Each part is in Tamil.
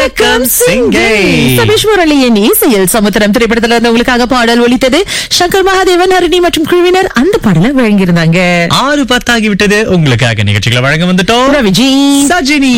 வணக்கம் சிங்கை சபீஷ் முரளியின் இசையில் சமுத்திரம் திரைப்படத்துல இருந்து உங்களுக்காக பாடல் ஒலித்தது சங்கர் மகாதேவன் ஹரிணி மற்றும் குழுவினர் அந்த பாடலை வழங்கியிருந்தாங்க ஆறு பத்தாகி விட்டது உங்களுக்காக நிகழ்ச்சிகளை வழங்க வந்துட்டோம் ரவிஜி சஜினி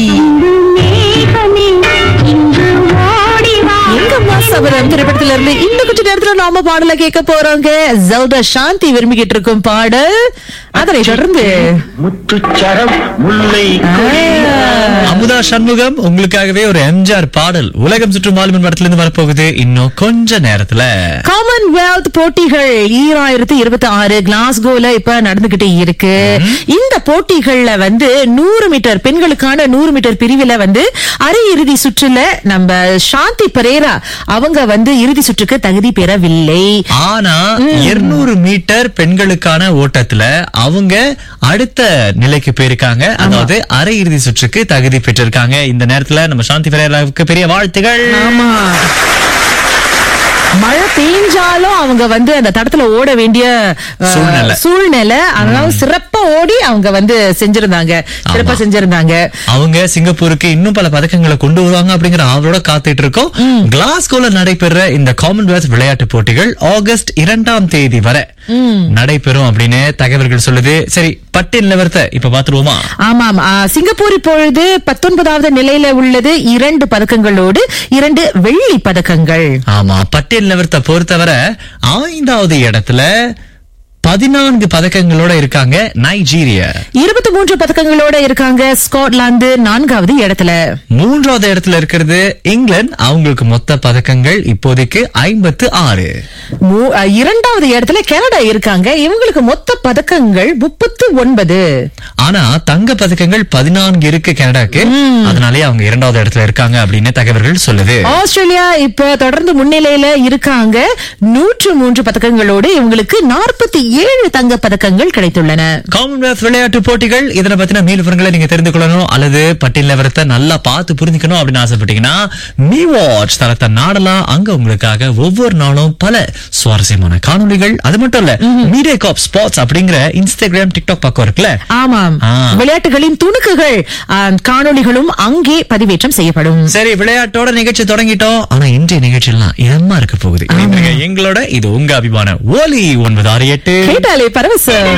எங்கம்மா சபரம் திரைப்படத்துல இருந்து இன்னும் கொஞ்ச நேரத்துல நாம பாடல கேட்க போறோங்க ஜல்தா சாந்தி விரும்பிக்கிட்டு இருக்கும் பாடல் அதனை தொடர்ந்து முத்துச்சரம் முல்லை கொடி அமுதா சண்முகம் உங்களுக்காகவே ஒரு எம்ஜிஆர் பாடல் உலகம் சுற்றும் வாலிபன் படத்துல இருந்து வரப்போகுது இன்னும் கொஞ்ச நேரத்துல காமன்வெல்த் போட்டிகள் ஈராயிரத்தி இருபத்தி ஆறு கிளாஸ்கோல இப்ப நடந்துகிட்டே இருக்கு இந்த போட்டிகள்ல வந்து நூறு மீட்டர் பெண்களுக்கான நூறு மீட்டர் பிரிவுல வந்து அரை இறுதி சுற்றுல நம்ம சாந்தி பரேரா அவங்க வந்து இறுதி சுற்றுக்கு தகுதி பெறவில்லை ஆனா 200 மீட்டர் பெண்களுக்கான ஓட்டத்துல அவங்க அடுத்த நிலைக்கு போயிருக்காங்க அதாவது அரை இறுதி சுற்றுக்கு தகுதி பெற்றிருக்காங்க இந்த நேரத்துல நம்ம சாந்தி பெரேராவுக்கு பெரிய வாழ்த்துகள் ஆமா மழை பெய்ஞ்சாலும் அவங்க வந்து அந்த தடத்துல ஓட வேண்டிய அஹ், சூழ்நிலை. சூழ்நிலை அதனால சிறப்பா ஓடி அவங்க வந்து செஞ்சிருந்தாங்க சிறப்பா ஆமா. செஞ்சிருந்தாங்க அவங்க சிங்கப்பூருக்கு இன்னும் பல பதக்கங்களை கொண்டு வருவாங்க அப்படிங்கிற ஆவலோட காத்துட்டு இருக்கோம் கிளாஸ்கோல நடைபெற இந்த காமன்வெல்த் விளையாட்டு போட்டிகள் ஆகஸ்ட் இரண்டாம் தேதி வரை நடைபெறும் அப்படின்னு தகவல்கள் சொல்லுது சரி பட்டியல் நிலவரத்தை இப்ப பாத்துருவோமா ஆமாம் ஆ, சிங்கப்பூர் இப்பொழுது பத்தொன்பதாவது நிலையில உள்ளது இரண்டு பதக்கங்களோடு இரண்டு வெள்ளி பதக்கங்கள் ஆமா பட்டியல் நிலவரத்தை பொறுத்தவரை ஐந்தாவது இடத்துல பதினான்கு பதக்கங்களோட இருக்காங்க நைஜீரியா இருபத்தி மூன்று பதக்கங்களோட இருக்காங்க ஸ்காட்லாந்து நான்காவது இடத்துல மூன்றாவது இடத்துல இருக்கிறது இங்கிலாந்து அவங்களுக்கு மொத்த பதக்கங்கள் இப்போதைக்கு ஐம்பத்து ஆறு மூ- ஆ, இரண்டாவது இடத்துல கனடா இருக்காங்க இவங்களுக்கு மொத்த பதக்கங்கள் முப்பத்து ஒன்பது ஆனா தங்க பதக்கங்கள் பதினான்கு இருக்கு கனடாக்கு அதனாலே அவங்க இரண்டாவது இடத்துல இருக்காங்க அப்படின்னு தகவல்கள் சொல்லுது ஆஸ்திரேலியா இப்ப தொடர்ந்து முன்னிலையில இருக்காங்க நூற்று மூன்று பதக்கங்களோடு இவங்களுக்கு நாற்பத்தி ஏழு தங்க பதக்கங்கள் கிடைத்துள்ளன காமன்வெல்த் விளையாட்டு போட்டிகள் இதனை பத்தின மேல் விவரங்களை நீங்க தெரிந்து கொள்ளணும் அல்லது பட்டியல் நிலவரத்தை நல்லா பார்த்து புரிஞ்சுக்கணும் அப்படின்னு ஆசைப்பட்டீங்கன்னா மீ வாட்ச் தளத்தை நாடலாம் அங்க உங்களுக்காக ஒவ்வொரு நாளும் பல சுவாரஸ்யமான காணொளிகள் அது மட்டும் இல்ல மீடியா காப் ஸ்பாட்ஸ் அப்படிங்கிற இன்ஸ்டாகிராம் டிக்டாக் பக்கம் இருக்குல்ல ஆமாம் ஆ. விளையாட்டுகளின் துணுக்குகள் ஆ, காணொளிகளும் அங்கே பதிவேற்றம் செய்யப்படும் சரி விளையாட்டோட நிகழ்ச்சி தொடங்கிட்டோம் ஆனா இன்றைய நிகழ்ச்சியெல்லாம் இதமா இருக்க போகுது இணைந்திருங்க. எங்களோட இது உங்க அபிமான ஓலி ஒன்பது ஆறு எட்டு கேட்டாலே பரவசம்